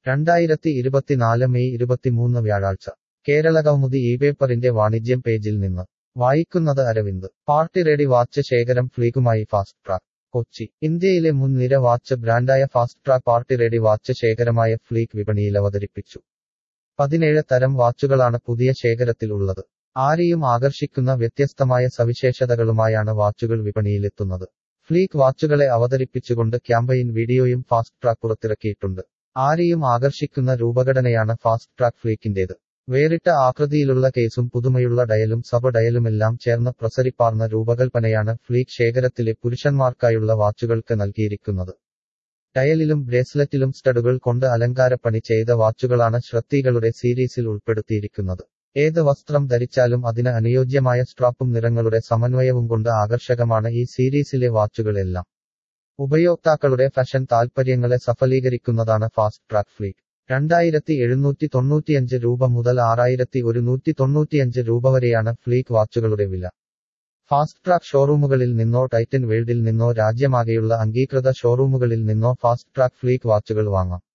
രണ്ടായിരത്തി ഇരുപത്തിനാല് മെയ് ഇരുപത്തിമൂന്ന് വ്യാഴാഴ്ച കേരളകൗമുദി ഈ പേപ്പറിന്റെ വാണിജ്യം പേജിൽ നിന്ന് വായിക്കുന്നത് അരവിന്ദ് പാർട്ടി റെഡി വാച്ച് ശേഖരം ഫ്ലീക്കുമായി ഫാസ്റ്റ് ട്രാക്ക് കൊച്ചി ഇന്ത്യയിലെ മുൻനിര വാച്ച് ബ്രാൻഡായ Fastrack party ready watch ശേഖരമായ ഫ്ലീക്ക് വിപണിയിൽ അവതരിപ്പിച്ചു പതിനേഴ് തരം വാച്ചുകളാണ് പുതിയ ശേഖരത്തിൽ ഉള്ളത് ആരെയും ആകർഷിക്കുന്ന വ്യത്യസ്തമായ സവിശേഷതകളുമായാണ് വാച്ചുകൾ വിപണിയിലെത്തുന്നത് ഫ്ലീക്ക് വാച്ചുകളെ അവതരിപ്പിച്ചുകൊണ്ട് ക്യാമ്പയിൻ വീഡിയോയും ഫാസ്റ്റ് ട്രാക്ക് പുറത്തിറക്കിയിട്ടുണ്ട് ആരെയും ആകർഷിക്കുന്ന രൂപഘടനയാണ് ഫാസ്റ്റ് ട്രാക്ക് ഫ്ലീക്കിന്റേത് വേറിട്ട ആകൃതിയിലുള്ള കേസും പുതുമയുള്ള ഡയലും സബ ഡയലുമെല്ലാം ചേർന്ന് പ്രസരിപ്പാർന്ന രൂപകൽപ്പനയാണ് ഫ്ലീക്ക് ശേഖരത്തിലെ പുരുഷന്മാർക്കായുള്ള വാച്ചുകൾക്ക് നൽകിയിരിക്കുന്നത് ഡയലിലും ബ്രേസ്ലെറ്റിലും സ്റ്റഡുകൾ കൊണ്ട് അലങ്കാരപ്പണി ചെയ്ത വാച്ചുകളാണ് ശ്രദ്ധീകളുടെ സീരീസിൽ ഉൾപ്പെടുത്തിയിരിക്കുന്നത് ഏത് വസ്ത്രം ധരിച്ചാലും അതിന് അനുയോജ്യമായ സ്ട്രാപ്പും നിറങ്ങളുടെ സമന്വയവും കൊണ്ട് ആകർഷകമാണ് ഈ സീരീസിലെ വാച്ചുകൾ എല്ലാം ഉപയോക്താക്കളുടെ ഫാഷൻ താൽപ്പര്യങ്ങളെ സഫലീകരിക്കുന്നതാണ് ഫാസ്റ്റ് ട്രാക്ക് ഫ്ലീക്ക് രണ്ടായിരത്തി എഴുന്നൂറ്റി തൊണ്ണൂറ്റിയഞ്ച് രൂപ മുതൽ ആറായിരത്തി ഒരുന്നൂറ്റി തൊണ്ണൂറ്റിയഞ്ച് രൂപ വരെയാണ് ഫ്ലീക്ക് വാച്ചുകളുടെ വില ഫാസ്റ്റ് ട്രാക്ക് ഷോറൂമുകളിൽ നിന്നോ ടൈറ്റൻ വേൾഡിൽ നിന്നോ രാജ്യമാകെയുള്ള അംഗീകൃത ഷോറൂമുകളിൽ നിന്നോ ഫാസ്റ്റ് ട്രാക്ക് ഫ്ലീക്ക് വാച്ചുകൾ വാങ്ങാം